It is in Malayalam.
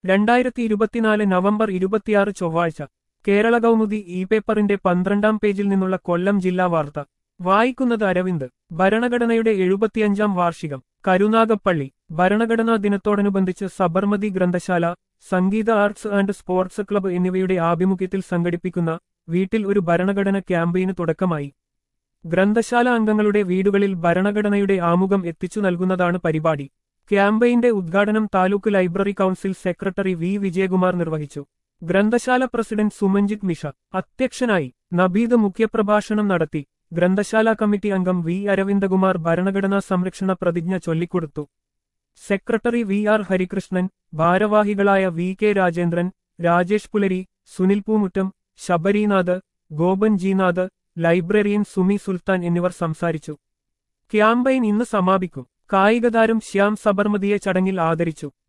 രണ്ടായിരത്തി ഇരുപത്തിനാല് നവംബർ ഇരുപത്തിയാറ് ചൊവ്വാഴ്ച കേരള കൗമുദി ഇ പേപ്പറിന്റെ പന്ത്രണ്ടാം പേജിൽ നിന്നുള്ള കൊല്ലം ജില്ലാ വാർത്ത വായിക്കുന്നത് അരവിന്ദ് ഭരണഘടനയുടെ എഴുപത്തിയഞ്ചാം വാർഷികം കരുനാഗപ്പള്ളി ഭരണഘടനാ ദിനത്തോടനുബന്ധിച്ച് സബർമതി ഗ്രന്ഥശാല Sangeetha arts and sports club എന്നിവയുടെ ആഭിമുഖ്യത്തിൽ സംഘടിപ്പിക്കുന്ന വീട്ടിൽ ഒരു ഭരണഘടന ക്യാമ്പയിന് തുടക്കമായി ഗ്രന്ഥശാല അംഗങ്ങളുടെ വീടുകളിൽ ഭരണഘടനയുടെ ആമുഖം എത്തിച്ചു നൽകുന്നതാണ് പരിപാടി ക്യാമ്പയിന്റെ ഉദ്ഘാടനം taluk library council secretary V Vijayakumar നിർവഹിച്ചു ഗ്രന്ഥശാല പ്രസിഡന്റ് സുമഞ്ജിത് മിഷ അധ്യക്ഷനായി നബീദ് മുഖ്യപ്രഭാഷണം നടത്തി ഗ്രന്ഥശാല കമ്മിറ്റി അംഗം വി അരവിന്ദകുമാർ ഭരണഘടനാ സംരക്ഷണ പ്രതിജ്ഞ ചൊല്ലിക്കൊടുത്തു സെക്രട്ടറി വി ആർ ഹരികൃഷ്ണൻ ഭാരവാഹികളായ V K Rajendran Rajesh Pulari Sunil Poomuttam Sabarinath Gopan Jinath librarian Sumi Sultan എന്നിവർ സംസാരിച്ചു ക്യാമ്പയിൻ ഇന്ന് സമാപിക്കും കായികതാരം ശ്യാം സബർമതിയെ ചടങ്ങിൽ ആദരിച്ചു